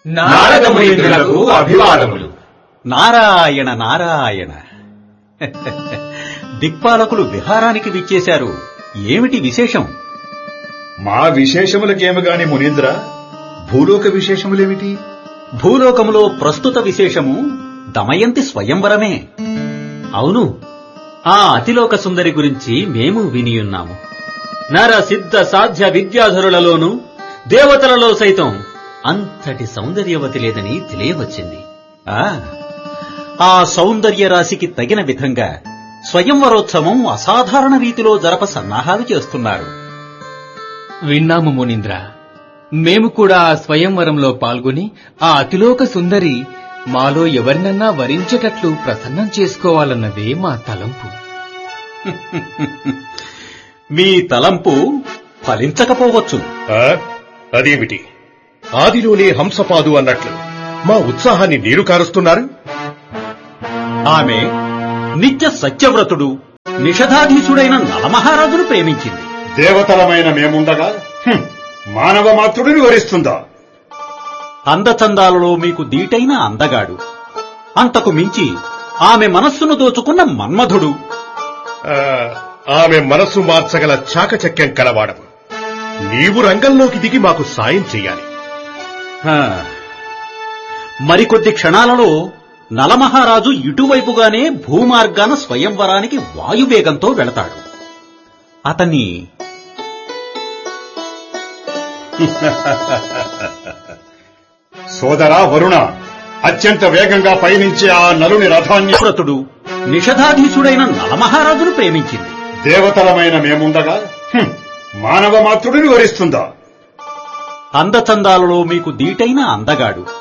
నారద మునీంద్రులకు అభివాదములు నారాయణ నారాయణ దిక్పాలకులు విహారానికి విచ్చేశారు ఏమిటి విశేషం మా విశేషములకేమి గాని మునీంద్ర భూలోక విశేషములేమిటి భూలోకములో ప్రస్తుత విశేషము దమయంతి స్వయంవరమే అవును ఆ అతిలోక సుందరి గురించి మేము వినియున్నాము నర సిద్ధ సాధ్య విద్యాధరులలోనూ దేవతలలో సైతం అంతటి సౌందర్యవతి లేదని తెలియవచ్చింది ఆ ఆ సౌందర్య రాశికి తగిన విధంగా స్వయంవరోత్సవం అసాధారణ రీతిలో జరప సన్నాహాలు చేస్తున్నారు విన్నాము మునీంద్ర మేము కూడా ఆ స్వయంవరంలో పాల్గొని ఆ అతిలోక సుందరి మాలో ఎవరినన్నా వరించేటట్లు ప్రసన్నం చేసుకోవాలన్నదే మా తలంపు మీ తలంపు ఫలించకపోవచ్చు ఆ? అదేమిటి ఆదిలోనే హంసపాదు అన్నట్లు మా ఉత్సాహాన్ని నీరు కారుస్తున్నారు ఆమె నిత్య సత్యవ్రతుడు నిషధాధీశుడైన నలమహారాజును ప్రేమించింది దేవతలమైన మేముండగా హ్మ్, మానవ మాతృడిని వరిస్తుందా అందచందాలలో మీకు దీటైన అందగాడు అంతకు మించి ఆమె మనస్సును దోచుకున్న మన్మధుడు ఆ, ఆమె మనసు మార్చగల చాకచక్యం కలవాడవు నీవు రంగంలోకి దిగి మాకు సాయం చెయ్యాలి హా. మరికొద్ది క్షణాలలో నలమహారాజు ఇటువైపుగానే భూమార్గాన స్వయంవరానికి వాయువేగంతో వెళతాడు అతన్ని సోదరా వరుణ అత్యంత వేగంగా పయనించే ఆ నలుని రథాన్ని వ్రతుడు నిషధాధీశుడైన నలమహారాజును ప్రేమించింది దేవతలమైన మేముండగా హ్మ్, మానవ మాతృడిని వరిస్తుందా అందచందాలలో మీకు దీటైన అందగాడు